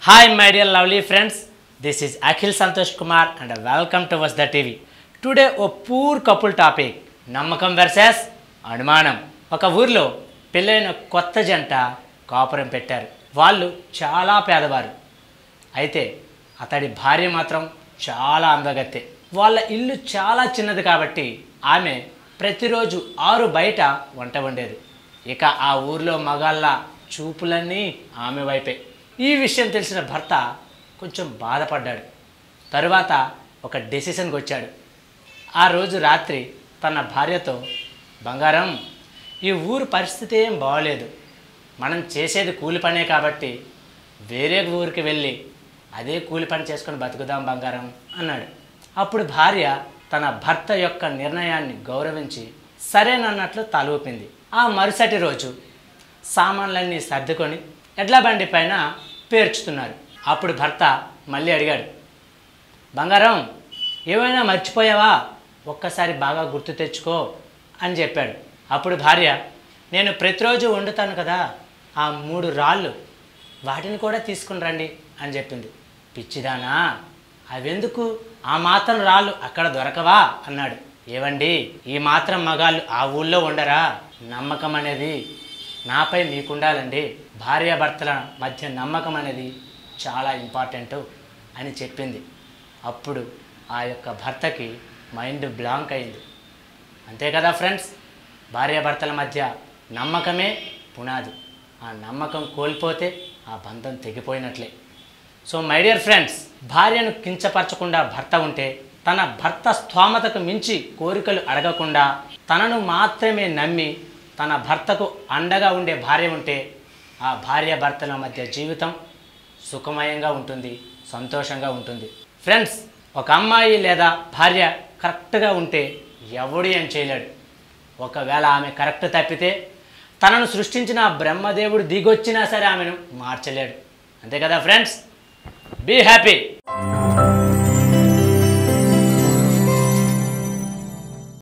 Hi, my dear lovely friends. This is Akhil Santosh Kumar and welcome to Was the TV. Today, a poor couple topic నమ్మకం versus అనుమానం ఒక ఊర్లో పెళ్ళైన కొత్త జంట కాపురం పెట్టారు వాళ్ళు చాలా పేదవారు అయితే అతడి భార్య మాత్రం చాలా అందగత్తె వాళ్ళ ఇల్లు చాలా చిన్నది కాబట్టి ఆమె ప్రతిరోజు ఆరు బయట వంట వండేది ఇక ఆ ఊర్లో మగాళ్ళ చూపులన్నీ ఆమె వైపే ఈ విషయం తెలిసిన భర్త కొంచెం బాధపడ్డాడు తరువాత ఒక డెసిషన్కి వచ్చాడు ఆ రోజు రాత్రి తన భార్యతో బంగారం ఈ ఊరు పరిస్థితి ఏం బాగోలేదు మనం చేసేది కూలి పనే కాబట్టి వేరే ఊరికి వెళ్ళి అదే కూలి పని చేసుకొని బతుకుదాం బంగారం అన్నాడు అప్పుడు భార్య తన భర్త యొక్క నిర్ణయాన్ని గౌరవించి సరేనన్నట్లు తలూపింది ఆ మరుసటి రోజు సామాన్లన్నీ సర్దుకొని ఎడ్ల బండి పైన పేర్చుతున్నారు అప్పుడు భర్త మళ్ళీ అడిగాడు బంగారం ఏమైనా మర్చిపోయావా ఒక్కసారి బాగా గుర్తు తెచ్చుకో అని చెప్పాడు అప్పుడు భార్య నేను ప్రతిరోజు వండుతాను కదా ఆ మూడు రాళ్ళు వాటిని కూడా తీసుకుని రండి అని చెప్పింది పిచ్చిదానా అవెందుకు ఆ మాత్రం రాళ్ళు అక్కడ దొరకవా అన్నాడు ఏవండి ఈ మాత్రం మగాళ్ళు ఆ ఊళ్ళో ఉండరా నమ్మకం అనేది నాపై మీకుండాలండి భార్యాభర్తల మధ్య నమ్మకం అనేది చాలా ఇంపార్టెంట్ అని చెప్పింది అప్పుడు ఆ యొక్క భర్తకి మైండ్ బ్లాంక్ అయింది అంతే కదా ఫ్రెండ్స్ భార్యాభర్తల మధ్య నమ్మకమే పునాది ఆ నమ్మకం కోల్పోతే ఆ బంధం తెగిపోయినట్లే సో మై డియర్ ఫ్రెండ్స్ భార్యను కించపరచకుండా భర్త ఉంటే తన భర్త స్థోమతకు మించి కోరికలు అడగకుండా తనను మాత్రమే నమ్మి తన భర్తకు అండగా ఉండే భార్య ఉంటే ఆ భార్య భర్తల మధ్య జీవితం సుఖమయంగా ఉంటుంది సంతోషంగా ఉంటుంది ఫ్రెండ్స్ ఒక అమ్మాయి లేదా భార్య కరెక్ట్గా ఉంటే ఎవడు ఏం చేయలేడు ఒకవేళ ఆమె కరెక్ట్ తప్పితే తనను సృష్టించిన ఆ బ్రహ్మదేవుడు దిగొచ్చినా సరే ఆమెను మార్చలేడు అంతే కదా ఫ్రెండ్స్ బీ హ్యాపీ